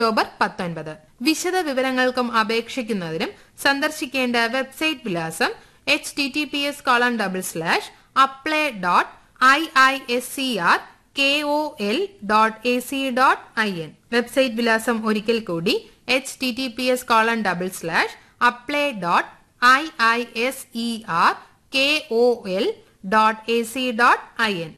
October പത്തൊൻപത് വിശദ വിവരങ്ങൾക്കും അപേക്ഷിക്കുന്നതിനും സന്ദർശിക്കേണ്ട വെബ്സൈറ്റ് വിലാസം H T T P S colon double slash apply dot I I S C R K O L dot A C dot I N website വിലാസം ഒരിക്കൽ കൂടി H T T P S colon double slash apply dot I I S E R K O L dot A C dot I N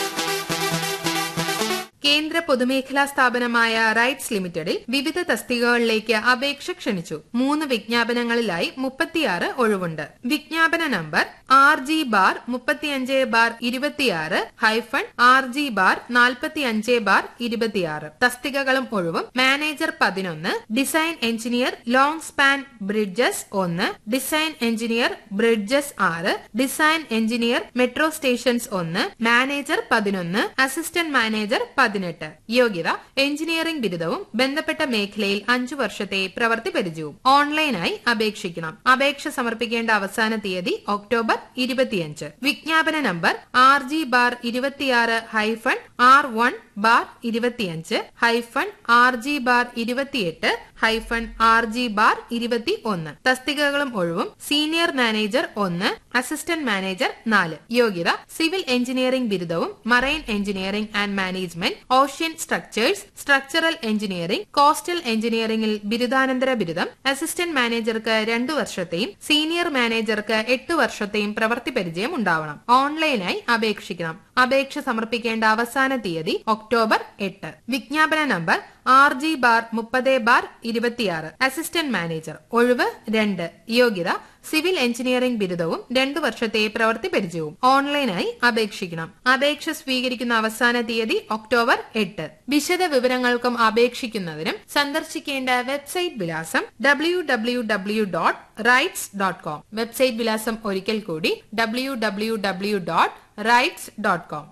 കേന്ദ്ര പൊതുമേഖലാ സ്ഥാപനമായ rights ലിമിറ്റഡിൽ വിവിധ തസ്തികകളിലേക്ക് അപേക്ഷ ക്ഷണിച്ചു മൂന്ന് വിജ്ഞാപനങ്ങളിലായി മുപ്പത്തിയാറ് ഒഴിവുണ്ട് വിജ്ഞാപന നമ്പർ ആർ ജി ബാർ മുപ്പത്തിയഞ്ച് ബാർ ഇരുപത്തിയാറ് ഹൈഫൺ ആർ ജി ബാർ നാൽപ്പത്തിയഞ്ച് ബാർ ഇരുപത്തിയാറ് തസ്തികകളും ഒഴിവും മാനേജർ പതിനൊന്ന് design engineer long span bridges ഒന്ന് ഡിസൈൻ എഞ്ചിനീയർ ബ്രിഡ്ജസ് ആറ് ഡിസൈൻ എഞ്ചിനീയർ മെട്രോ സ്റ്റേഷൻസ് ഒന്ന് മാനേജർ പതിനൊന്ന് അസിസ്റ്റന്റ് മാനേജർ പതിനെട്ട് യോഗ്യത എഞ്ചിനീയറിംഗ് ബിരുദവും ബന്ധപ്പെട്ട മേഖലയിൽ അഞ്ചു വർഷത്തെ പ്രവൃത്തി പരിചയവും ഓൺലൈനായി അപേക്ഷിക്കണം അപേക്ഷ സമർപ്പിക്കേണ്ട അവസാന തീയതി ഒക്ടോബർ ഇരുപത്തിയഞ്ച് വിജ്ഞാപന നമ്പർ ആർ ജി ബാർ ഇരുപത്തിയാറ് ഹൈഫൺ ആർ വൺ ബാർ ഇരുപത്തിയഞ്ച് ഹൈഫൺ ആർ ജി ബാർ ഇരുപത്തിയെട്ട് ഹൈഫൺ ആർ ജി ബാർ ഇരുപത്തി ഒന്ന് തസ്തികകളും ഒഴിവും സീനിയർ മാനേജർ ഒന്ന് അസിസ്റ്റന്റ് മാനേജർ നാല് യോഗ്യത സിവിൽ എഞ്ചിനീയറിംഗ് ബിരുദവും marine engineering and management ocean structures structural engineering coastal എഞ്ചിനീയറിംഗിൽ ബിരുദാനന്തര ബിരുദം അസിസ്റ്റന്റ് മാനേജർക്ക് രണ്ടു വർഷത്തെയും സീനിയർ മാനേജർക്ക് എട്ട് വർഷത്തെയും പ്രവൃത്തി പരിചയം ഉണ്ടാവണം ഓൺലൈനായി അപേക്ഷിക്കണം അപേക്ഷ സമർപ്പിക്കേണ്ട അവസാന തീയതി ഒക്ടോബർ എട്ട് വിജ്ഞാപന നമ്പർ ആർ ജി ബാർ മുപ്പത് ബാർ ഇരുപത്തിയാറ് അസിസ്റ്റന്റ് മാനേജർ ഒഴിവ് രണ്ട് യോഗ്യത സിവിൽ എഞ്ചിനീയറിംഗ് ബിരുദവും രണ്ടു വർഷത്തെ പ്രവൃത്തി പരിചയവും ഓൺലൈനായി അപേക്ഷിക്കണം അപേക്ഷ സ്വീകരിക്കുന്ന അവസാന തീയതി ഒക്ടോബർ എട്ട് വിശദ വിവരങ്ങൾക്കും അപേക്ഷിക്കുന്നതിനും സന്ദർശിക്കേണ്ട വെബ്സൈറ്റ് വിലാസം W W W dot RITES dot com website വിലാസം ഒരിക്കൽ കൂടി W W W dot RITES dot com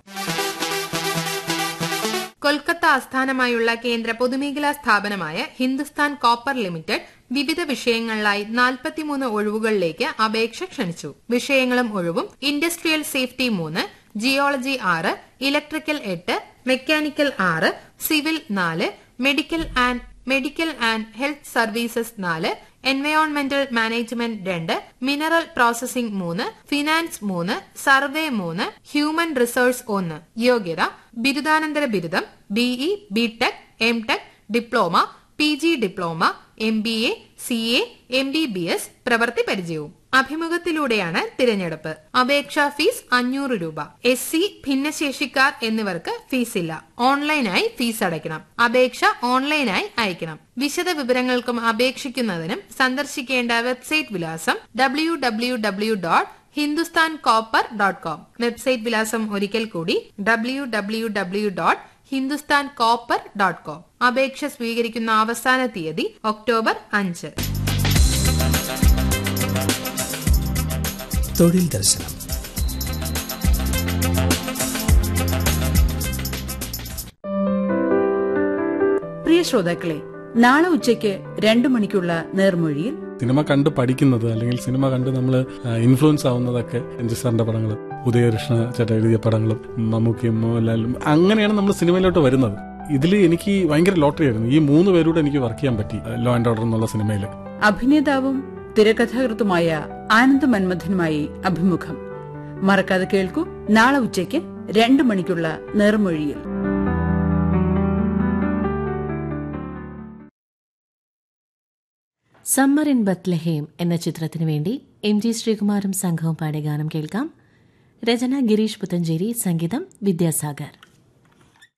Kolkata ആസ്ഥാനമായുള്ള കേന്ദ്ര പൊതുമേഖലാ സ്ഥാപനമായ ഹിന്ദുസ്ഥാൻ കോപ്പർ ലിമിറ്റഡ് വിവിധ വിഷയങ്ങളിലായി നാൽപ്പത്തിമൂന്ന് ഒഴിവുകളിലേക്ക് അപേക്ഷ ക്ഷണിച്ചു വിഷയങ്ങളും ഒഴിവും ഇൻഡസ്ട്രിയൽ സേഫ്റ്റി മൂന്ന് ജിയോളജി ആറ് ഇലക്ട്രിക്കൽ എട്ട് മെക്കാനിക്കൽ ആറ് സിവിൽ നാല് medical and medical and health services നാല് എൻവയോൺമെന്റൽ മാനേജ്മെന്റ് രണ്ട് മിനറൽ പ്രോസസിംഗ് മൂന്ന് ഫിനാൻസ് മൂന്ന് സർവേ മൂന്ന് ഹ്യൂമൻ റിസോഴ്സ് ഒന്ന് യോഗ്യത ബിരുദാനന്തര ബിരുദം BE B Tech M tech diploma P G diploma M B A C A M B B S പ്രവൃത്തി പരിചയവും അഭിമുഖത്തിലൂടെയാണ് തിരഞ്ഞെടുപ്പ് അപേക്ഷാ ഫീസ് അഞ്ഞൂറ് രൂപ എസ് സി ഭിന്നശേഷിക്കാർ എന്നിവർക്ക് ഫീസില്ല ഓൺലൈനായി ഫീസ് അടയ്ക്കണം അപേക്ഷ ഓൺലൈനായി അയക്കണം വിശദ വിവരങ്ങൾക്കും അപേക്ഷിക്കുന്നതിനും സന്ദർശിക്കേണ്ട വെബ്സൈറ്റ് വിലാസം W W W dot Hindustan copper dot com website വിലാസം ഒരിക്കൽ കൂടി W W W dot Hindustan copper dot com അപേക്ഷ സ്വീകരിക്കുന്ന അവസാന തീയതി ഒക്ടോബർ അഞ്ച് തൊഴിൽ ദർശനം പ്രിയ ശ്രോതാക്കളെ നാളെ ഉച്ചയ്ക്ക് രണ്ടു മണിക്കുള്ള നേർമൊഴിയിൽ സിനിമ കണ്ട് പഠിക്കുന്നത് അല്ലെങ്കിൽ സിനിമ കണ്ട് നമ്മൾ ഇൻഫ്ലുവൻസ് ആവുന്നതൊക്കെ എൻജി സാറിന്റെ പടങ്ങൾ ഉദയകൃഷ്ണ ചേട്ട എഴുതിയ പടങ്ങളും മമ്മൂക്കിയും മോഹൻലാലും അങ്ങനെയാണ് നമ്മൾ സിനിമയിലോട്ട് വരുന്നത് ഇതിൽ എനിക്ക് ഭയങ്കര ലോട്ടറി ആയിരുന്നു ഈ മൂന്ന് പേരോട് എനിക്ക് വർക്ക് ചെയ്യാൻ പറ്റി ലോ ആൻഡ് ഓർഡർ എന്നുള്ള സിനിമയിൽ അഭിനേതാവും തിരക്കഥാകൃത്തുമായ ആനന്ദ് മന്മഥനുമായി അഭിമുഖം മറക്കാതെ കേൾക്കൂ നാളെ ഉച്ചയ്ക്ക് രണ്ടു മണിക്കുള്ള നേർമൊഴിയിൽ സമ്മർ ഇൻ ബത്ലഹേം എന്ന ചിത്രത്തിനു വേണ്ടി എം ജി ശ്രീകുമാറും സംഘവും പാടിയ ഗാനം കേൾക്കാം രചന ഗിരീഷ് പുത്തഞ്ചേരി സംഗീതം വിദ്യാസാഗർ